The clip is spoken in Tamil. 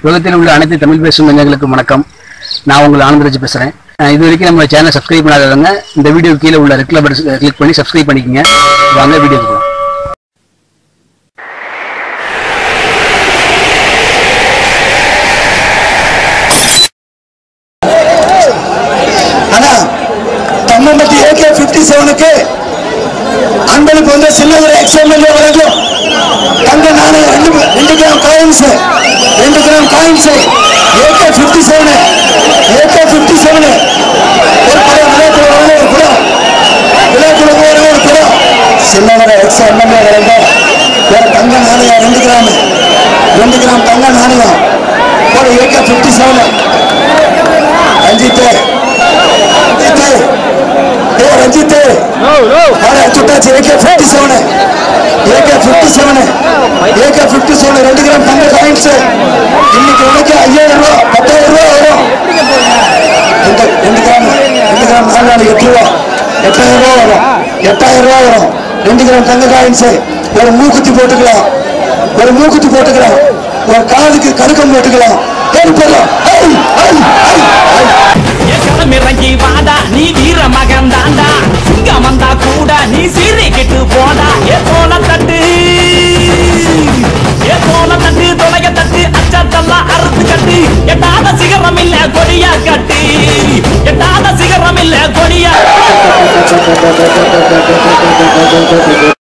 உலகத்தில் உள்ள அனைத்து தமிழ் பேசும் நெஞ்சங்களுக்கு வணக்கம் நான் உங்கள் ஆனந்தராஜ் பேசுறேன் அஹ் இது வரைக்கும் நம்ம சேனல் சப்ஸ்கிரைப் பண்ணாதவங்க இந்த வீடியோ கீழே உள்ள ரெட் கலர் கிளிக் பண்ணி சப்ஸ்கிரைப் பண்ணிக்கங்க வாங்க வீடியோ போகலாம் ஆனா தம்மம்பட்டி ஏகே பிப்டி செவனுக்கு அன்பளிப்பு வந்து சின்னதுரை எக்ஸ்எம்எல்ஏ வரைக்கும் தங்க நாணயம் ரெண்டு ரெண்டு கிராம் காயின்ஸ் ரெண்டு gram coins AK fifty seven AK fifty seven ஒரு குடம் விளையாட்டு ஒரு குடம் விளையாட்டு ஒரு குடம் சின்னதுரை எக்ஸ் எம்எல்ஏ வரைக்கும் ஒரு தங்க நாணயம் ரெண்டு கிராம் ரெண்டு கிராம் தங்க நாணயம் ஒரு AK fifty seven Ranjith Ranjith ஏ ரஞ்சித் ஆனா சுட்டாச்சு AK fifty seven AK fifty seven AK fifty seven ரெண்டு கிராம் தங்க காயின்ஸ் இன்னைக்கு விலைக்கு ஐயாயிரம் ரூபா பத்தாயிரம் ரூபா வரும் ரெண்டு ரெண்டு கிராம் ரெண்டு கிராம் நாலு எட்டு ரூபா எட்டாயிரம் ரூபா வரும் எட்டாயிரம் ரூபா வரும் ரெண்டு கிராம் தங்க காயின்ஸ் ஒரு மூக்குத்தி போட்டுக்கலாம் ஒரு மூக்குத்தி போட்டுக்கலாம் ஒரு காதுக்கு கடுக்கம் போட்டுக்கலாம் ஏறி போடலாம் ஐ, ஐ, ஐ, ஐ. களமிறங்கி வாடா நீ வீர மகன் தாண்டா சிங்கம் வந்தா கூட நீ சீறி கெட்டு போடா ஏ போல தட்டு ஏ போல தட்டு தொலைய தட்டு அச்சத்தெல்லாம் அறுத்து கட்டு எட்டாத சிகரம் இல்ல கொடியா கட்டு எட்டாத சிகரம் இல்ல கொடியா